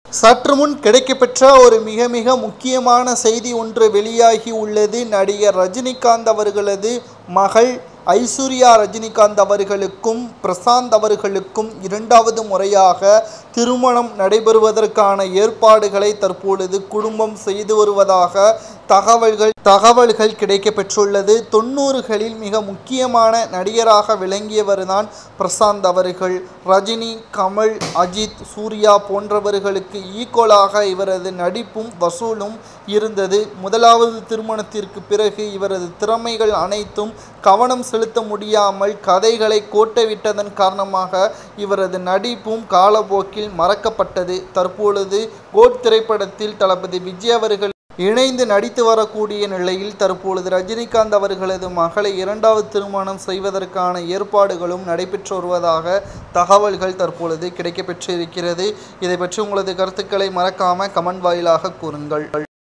சற்று முன் கிடைக்கப்பெற்ற ஒரு மிக மிக முக்கியமான செய்தி ஒன்று வெளியாகி உள்ளது நடிகர் ரஜினிகாந்த் அவர்களது மகள் ஐஸ்வர்யா ரஜினிகாந்த் அவர்களுக்கும் பிரசாந்த் அவர்களுக்கும் இரண்டாவது முறையாக திருமணம் நடைபெறுவதற்கான ஏற்பாடுகளை தற்பொழுது குடும்பம் செய்து வருவதாக தகவல்கள் தகவல்கள் கிடைக்கப்பெற்றுள்ளது தொண்ணூறுகளில் மிக முக்கியமான நடிகராக விளங்கியவர்தான் பிரசாந்த் அவர்கள் ரஜினி கமல் அஜித் சூர்யா போன்றவர்களுக்கு ஈக்குவலாக இவரது நடிப்பும் வசூலும் இருந்தது முதலாவது திருமணத்திற்கு பிறகு இவரது திறமைகள் அனைத்தும் கவனம் செலுத்த முடியாமல் கதைகளை கோட்டவிட்டதன் காரணமாக இவரது நடிப்பும் காலப்போக்கில் மறக்கப்பட்டது தற்பொழுது கோட் திரைப்படத்தில் தளபதி விஜய் அவர்கள் இணைந்து நடித்து வரக்கூடிய நிலையில் தற்பொழுது ரஜினிகாந்த் அவர்களது மகளை இரண்டாவது திருமணம் செய்வதற்கான ஏற்பாடுகளும் நடைபெற்று வருவதாக தகவல்கள் தற்பொழுது கிடைக்கப்பெற்றிருக்கிறது இதை பற்றி உங்களது கருத்துக்களை மறக்காம கமெண்ட் வாயிலாக கூறுங்கள்